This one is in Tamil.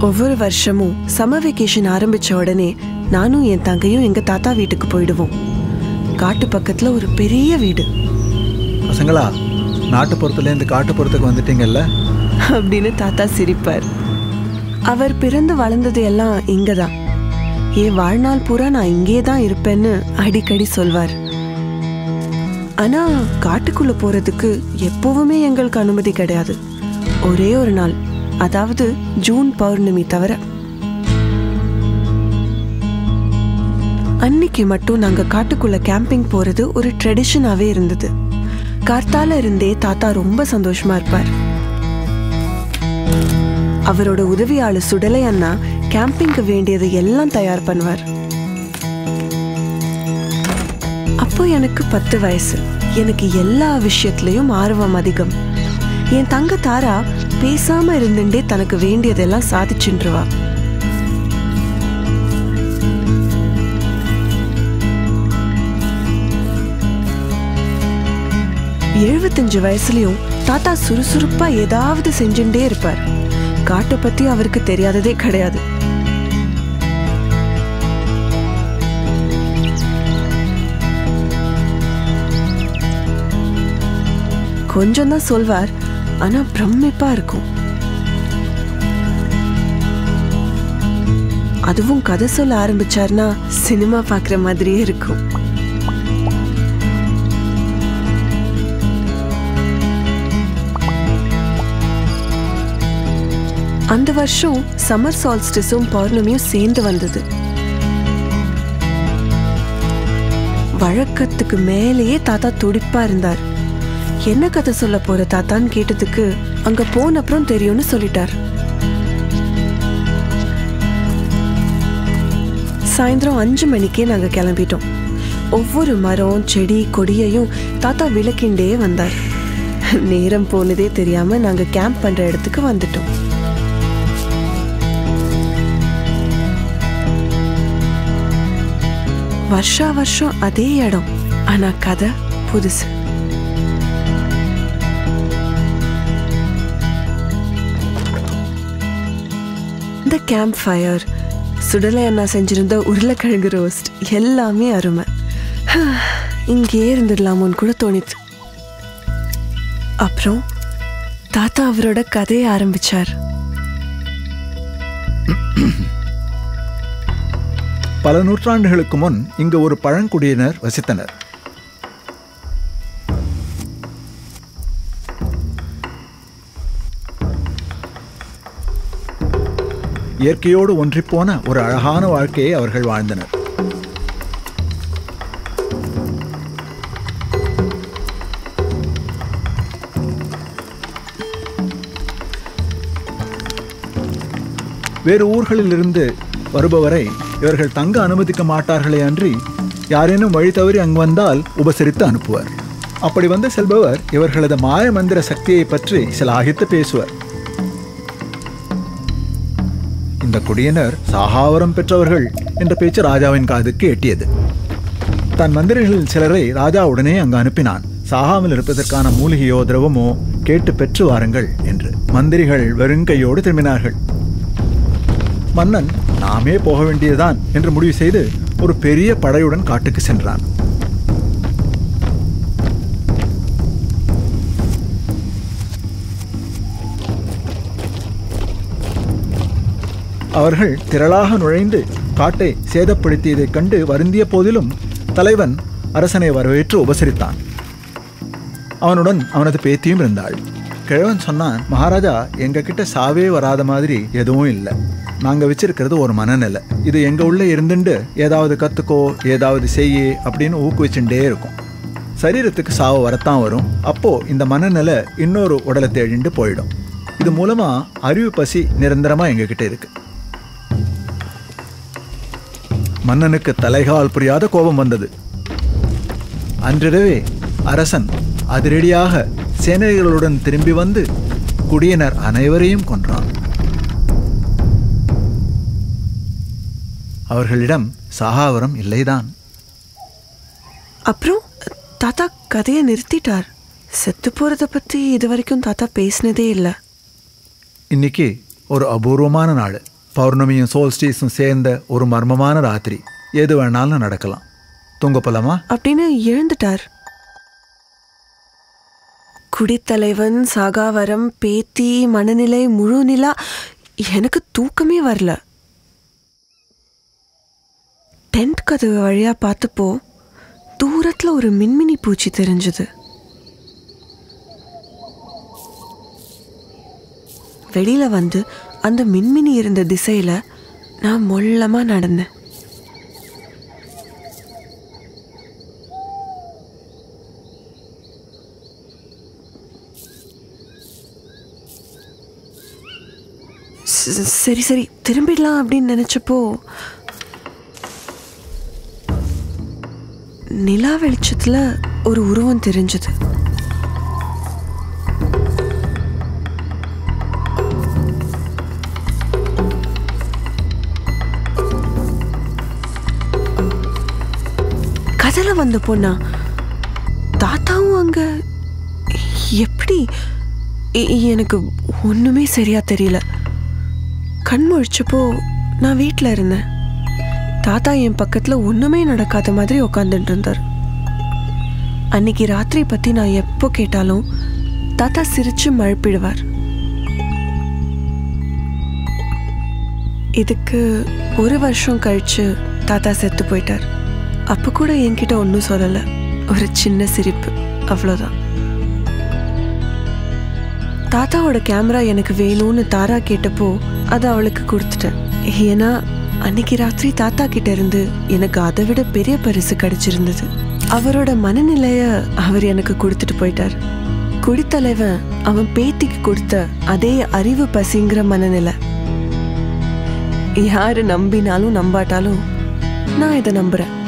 ஒவ்வொரு வருஷமும் சம்மர் வெக்கேஷன் ஆரம்பிச்ச உடனே நானும் என் தங்கையும் எங்க தாத்தா வீட்டுக்கு போயிடுவோம் காட்டு பக்கத்துல ஒரு பெரிய வீடு பசங்களா நாட்டுப்புறத்துலேருந்து காட்டுப்புறத்துக்கு வந்துட்டீங்கல்ல அப்படின்னு தாத்தா சிரிப்பார் அவர் பிறந்து வளர்ந்தது எல்லாம் இங்கதான் என் வாழ்நாள் பூரா நான் இங்கே தான் இருப்பேன்னு அடிக்கடி சொல்வார் ஆனா காட்டுக்குள்ள போறதுக்கு எப்பவுமே எங்களுக்கு அனுமதி கிடையாது ஒரே ஒரு நாள் அதாவது ஜூன் பௌர்ணமி தவிர அன்னைக்கு மட்டும் நாங்க காட்டுக்குள்ள கேம்பிங் போறது ஒரு ட்ரெடிஷனாவே இருந்தது கார்த்தால இருந்தே தாத்தா ரொம்ப சந்தோஷமா இருப்பார் அவரோட உதவியாளர் சுடலை அண்ணா கேம்பிங்க்கு வேண்டியது எல்லாம் தயார் பண்ணுவார் அப்போ எனக்கு பத்து வயசு எனக்கு எல்லா விஷயத்துலயும் ஆர்வம் அதிகம் என் தங்க தாரா பேசாம இருந்துட்டே தனக்கு வேண்டியதெல்லாம் சாதிச்சுருவா எழுபத்தஞ்சு வயசுலயும் தாத்தா சுறுசுறுப்பா ஏதாவது செஞ்சுட்டே இருப்பார் காட்டை பத்தி அவருக்கு தெரியாததே கிடையாது கொஞ்சம் தான் சொல்வார் ஆனா பிரமிப்பா இருக்கும் அதுவும் கதை சொல்ல ஆரம்பிச்சார்னா சினிமா பார்க்குற மாதிரியே இருக்கும் அந்த வருஷம் சம்மர் சால்ஸ்டிஸும் பௌர்ணமியும் சேர்ந்து வந்தது வழக்கத்துக்கு மேலேயே தாத்தா துடிப்பா இருந்தார் என்ன கதை சொல்ல போற தாத்தான்னு கேட்டதுக்கு அங்க போன அப்புறம் தெரியும்னு சொல்லிட்டார் சாயந்தரம் அஞ்சு மணிக்கே நாங்க கிளம்பிட்டோம் ஒவ்வொரு மரம் செடி கொடியையும் தாத்தா விளக்கிண்டே வந்தார் நேரம் போனதே தெரியாம நாங்க கேம்ப் பண்ற இடத்துக்கு வந்துட்டோம் வருஷா வருஷம் அதே இடம் ஆனா கதை புதுசு இந்த கேம்ப் ஃபயர் சுடலை அண்ணா செஞ்சிருந்த உருளைக்கிழங்கு ரோஸ்ட் எல்லாமே அருமை இங்கேயே இருந்துடலாமோன்னு கூட தோணித்து அப்புறம் தாத்தா அவரோட கதையை ஆரம்பிச்சார் பல நூற்றாண்டுகளுக்கு முன் இங்கு ஒரு பழங்குடியினர் வசித்தனர் இயற்கையோடு ஒன்றிப்போன ஒரு அழகான வாழ்க்கையை அவர்கள் வாழ்ந்தனர் வேறு ஊர்களிலிருந்து வருபவரை இவர்கள் தங்க அனுமதிக்க மாட்டார்களே அன்றி யாரேனும் வழி தவறி அங்கு வந்தால் உபசரித்து அனுப்புவர் அப்படி வந்து செல்பவர் இவர்களது மாய மந்திர சக்தியை பற்றி சிலாகித்து பேசுவர் இந்த குடியினர் சாகாவரம் பெற்றவர்கள் என்ற பேச்சு ராஜாவின் காதுக்கு எட்டியது தன் மந்திரிகளில் சிலரை ராஜா உடனே அங்கு அனுப்பினான் சாகாமல் இருப்பதற்கான மூலிகையோ திரவமோ கேட்டு பெற்று வாருங்கள் என்று மந்திரிகள் வெறுங்கையோடு திரும்பினார்கள் மன்னன் நாமே போக வேண்டியதுதான் என்று முடிவு செய்து ஒரு பெரிய படையுடன் காட்டுக்கு சென்றான் அவர்கள் திரளாக நுழைந்து காட்டை சேதப்படுத்தியதைக் கண்டு வருந்திய போதிலும் தலைவன் அரசனை வரவேற்று உபசரித்தான் அவனுடன் அவனது பேத்தியும் இருந்தாள் கிழவன் சொன்னான் மகாராஜா எங்ககிட்ட சாவே வராத மாதிரி எதுவும் இல்லை நாங்கள் வச்சிருக்கிறது ஒரு மனநிலை இது எங்கள் உள்ளே இருந்துட்டு ஏதாவது கற்றுக்கோ ஏதாவது செய்ய அப்படின்னு ஊக்குவிச்சுட்டே இருக்கும் சரீரத்துக்கு சாவு வரத்தான் வரும் அப்போது இந்த மனநிலை இன்னொரு உடலை தேடிண்டு போயிடும் இது மூலமாக அறிவு பசி நிரந்தரமாக எங்ககிட்ட இருக்கு மன்னனுக்கு தலைகால் புரியாத கோபம் வந்தது அன்றிரவே அரசன் அதிரடியாக சேனைகளுடன் திரும்பி வந்து குடியினர் அனைவரையும் கொன்றான் அவர்களிடம் சகாவரம் இல்லைதான் அப்புறம் தாத்தா கதையை நிறுத்திட்டார் செத்து போறத பத்தி இது வரைக்கும் தாத்தா பேசினதே இல்லை இன்னைக்கு ஒரு அபூர்வமான நாள் பௌர்ணமியும் சோல்ஸ்டீஸும் சேர்ந்த ஒரு மர்மமான ராத்திரி எது வேணாலும் நடக்கலாம் தூங்க போலாமா அப்படின்னு எழுந்துட்டார் குடித்தலைவன் சாகாவரம் பேத்தி மனநிலை முழு நிலா எனக்கு தூக்கமே வரல டென்ட் கதவு வழியா பார்த்தப்போ தூரத்துல ஒரு மின்மினி பூச்சி தெரிஞ்சது வெளியில வந்து அந்த மின்மினி இருந்த திசையில நான் மொல்லமா நடந்தேன் ச- சரி சரி திரும்பிடலாம் அப்படின்னு நினைச்சப்போ நிலா வெளிச்சத்துல ஒரு உருவம் தெரிஞ்சது கதல வந்த பொண்ணா தாத்தாவும் அங்க எப்படி எ- எனக்கு ஒண்ணுமே சரியா தெரியல கண் முழிச்சப்போ நான் வீட்டில் இருந்தேன் தாத்தா என் பக்கத்தில் ஒன்றுமே நடக்காத மாதிரி உட்காந்துட்டு இருந்தார் அன்னைக்கு ராத்திரி பற்றி நான் எப்போ கேட்டாலும் தாத்தா சிரிச்சு மழுப்பிடுவார் இதுக்கு ஒரு வருஷம் கழிச்சு தாத்தா செத்து போயிட்டார் அப்போ கூட என்கிட்ட ஒன்றும் சொல்லலை ஒரு சின்ன சிரிப்பு அவ்வளோதான் தாத்தாவோட கேமரா எனக்கு வேணும்னு தாரா கேட்டப்போ அதை அவளுக்கு கொடுத்துட்டேன் ஏன்னா அன்னைக்கு ராத்திரி தாத்தா கிட்ட இருந்து எனக்கு அதை விட பெரிய பரிசு கிடைச்சிருந்தது அவரோட மனநிலைய அவர் எனக்கு கொடுத்துட்டு போயிட்டார் குடித்தலைவன் அவன் பேத்திக்கு கொடுத்த அதே அறிவு பசிங்கிற மனநிலை யாரு நம்பினாலும் நம்பாட்டாலும் நான் இதை நம்புறேன்